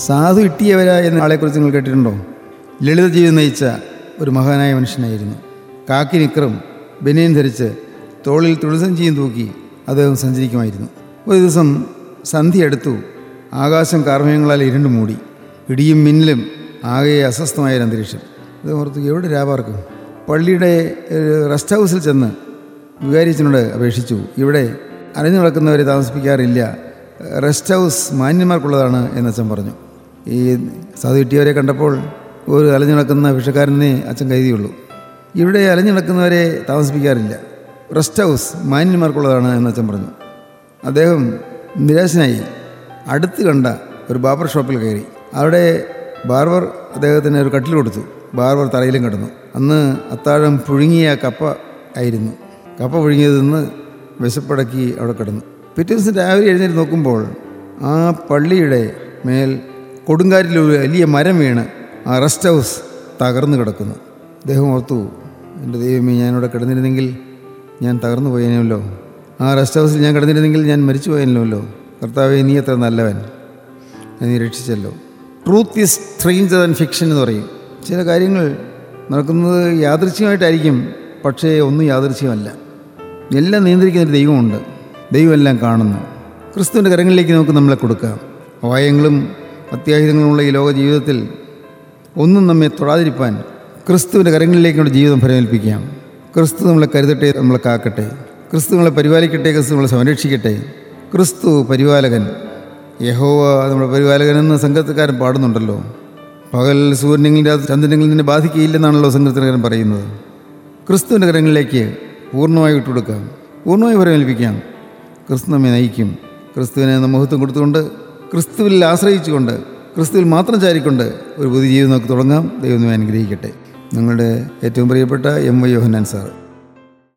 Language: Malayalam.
സാധു ഇട്ടിയവര എന്ന ആളെക്കുറിച്ച് നിങ്ങൾ കേട്ടിട്ടുണ്ടോ ലളിത ജീവിതം നയിച്ച ഒരു മഹാനായ മനുഷ്യനായിരുന്നു കാക്കി നിക്കറും ബനിയൻ ധരിച്ച് തോളിൽ തുളസഞ്ചിയും തൂക്കി അദ്ദേഹം സഞ്ചരിക്കുമായിരുന്നു ഒരു ദിവസം സന്ധ്യ അടുത്തു ആകാശം കാർമേഘങ്ങളാൽ ഇരുണ്ടു മൂടി ഇടിയും മിന്നലും ആകെ അസ്വസ്ഥമായ ഒരു അന്തരീക്ഷം ഇത് ഓർത്തു എവിടെ രാപാർക്കും പള്ളിയുടെ ഒരു റെസ്റ്റ് ഹൗസിൽ ചെന്ന് വികാരിച്ചനോട് അപേക്ഷിച്ചു ഇവിടെ അലഞ്ഞു നടക്കുന്നവരെ താമസിപ്പിക്കാറില്ല റെസ്റ്റ് ഹൗസ് മാന്യന്മാർക്കുള്ളതാണ് എന്ന് അച്ഛൻ പറഞ്ഞു ഈ സാധു കിട്ടിയവരെ കണ്ടപ്പോൾ ഒരു അലഞ്ഞു നടക്കുന്ന ഭിക്ഷക്കാരനെ അച്ഛൻ കരുതിയുള്ളൂ ഇവിടെ അലഞ്ഞു നടക്കുന്നവരെ താമസിപ്പിക്കാറില്ല റെസ്റ്റ് ഹൗസ് മാന്യന്മാർക്കുള്ളതാണ് എന്ന് അച്ഛൻ പറഞ്ഞു അദ്ദേഹം നിരാശനായി അടുത്ത് കണ്ട ഒരു ബാർബർ ഷോപ്പിൽ കയറി അവിടെ ബാർബർ അദ്ദേഹത്തിന് ഒരു കട്ടിൽ കൊടുത്തു ബാർബർ തറയിലും കിടന്നു അന്ന് അത്താഴം പുഴുങ്ങിയ കപ്പ ആയിരുന്നു കപ്പ പുഴുങ്ങിയത് നിന്ന് വിശപ്പടക്കി അവിടെ കിടന്നു പിറ്റേ ദിവസം രാവിലെ എഴുന്നേറ്റ് നോക്കുമ്പോൾ ആ പള്ളിയുടെ മേൽ കൊടുങ്കാറ്റിൽ ഒരു വലിയ മരം വീണ് ആ റെസ്റ്റ് ഹൗസ് തകർന്നു കിടക്കുന്നു അദ്ദേഹം ഓർത്തു എൻ്റെ ദൈവമേ ഞാനിവിടെ കിടന്നിരുന്നെങ്കിൽ ഞാൻ തകർന്നു പോയേനല്ലോ ആ റെസ്റ്റ് ഹൗസിൽ ഞാൻ കിടന്നിരുന്നെങ്കിൽ ഞാൻ മരിച്ചു പോയല്ലോ കർത്താവെ നീ എത്ര നല്ലവൻ നീ രക്ഷിച്ചല്ലോ truth is stranger and fiction എന്ന് പറയും ചില കാര്യങ്ങൾ നടക്കുന്നത് യാദൃച്ഛികമായിട്ടായിരിക്കും പക്ഷേ ഒന്നും യാദൃച്ഛികമല്ല എല്ലാം നിയന്ത്രിക്കുന്ന ഒരു ദൈവമുണ്ട് ദൈവമെല്ലാം കാണുന്നു ക്രിസ്തുവിൻ്റെ കരങ്ങളിലേക്ക് നമുക്ക് നമ്മളെ കൊടുക്കാം അപായങ്ങളും അത്യാഹിതങ്ങളുമുള്ള ഈ ലോക ജീവിതത്തിൽ ഒന്നും നമ്മെ തൊടാതിരിപ്പാൻ ക്രിസ്തുവിൻ്റെ കരങ്ങളിലേക്ക് നമ്മുടെ ജീവിതം ഫലമേൽപ്പിക്കാം ക്രിസ്തു നമ്മളെ കരുതട്ടെ നമ്മളെ കാക്കട്ടെ ക്രിസ്തു നമ്മളെ പരിപാലിക്കട്ടെ ക്രിസ്തു നമ്മളെ സംരക്ഷിക്കട്ടെ ക്രിസ്തു പരിപാലകൻ യഹോവ നമ്മുടെ പരിപാലകനെന്ന് സംഘത്തിക്കാരൻ പാടുന്നുണ്ടല്ലോ പകൽ സൂര്യനെങ്കിലും രാത്രി ചന്ദ്രനെങ്കിലും നിന്നെ ബാധിക്കുകയില്ലെന്നാണല്ലോ സംഘത്തിനക്കാരൻ പറയുന്നത് ക്രിസ്തുവിൻ്റെ കരങ്ങളിലേക്ക് പൂർണ്ണമായി വിട്ടുകൊടുക്കാം പൂർണ്ണമായി ഫലമേൽപ്പിക്കാം ക്രിസ്തു നമ്മെ നയിക്കും ക്രിസ്തുവിനെ മഹത്വം കൊടുത്തുകൊണ്ട് ക്രിസ്തുവിൽ ആശ്രയിച്ചുകൊണ്ട് ക്രിസ്തുവിൽ മാത്രം ചാരിക്കൊണ്ട് ഒരു പുതിയ ജീവിതം നമുക്ക് തുടങ്ങാം ദൈവം നമ്മെ അനുഗ്രഹിക്കട്ടെ നിങ്ങളുടെ ഏറ്റവും പ്രിയപ്പെട്ട എം വൈ യോഹന്നാൻ സാർ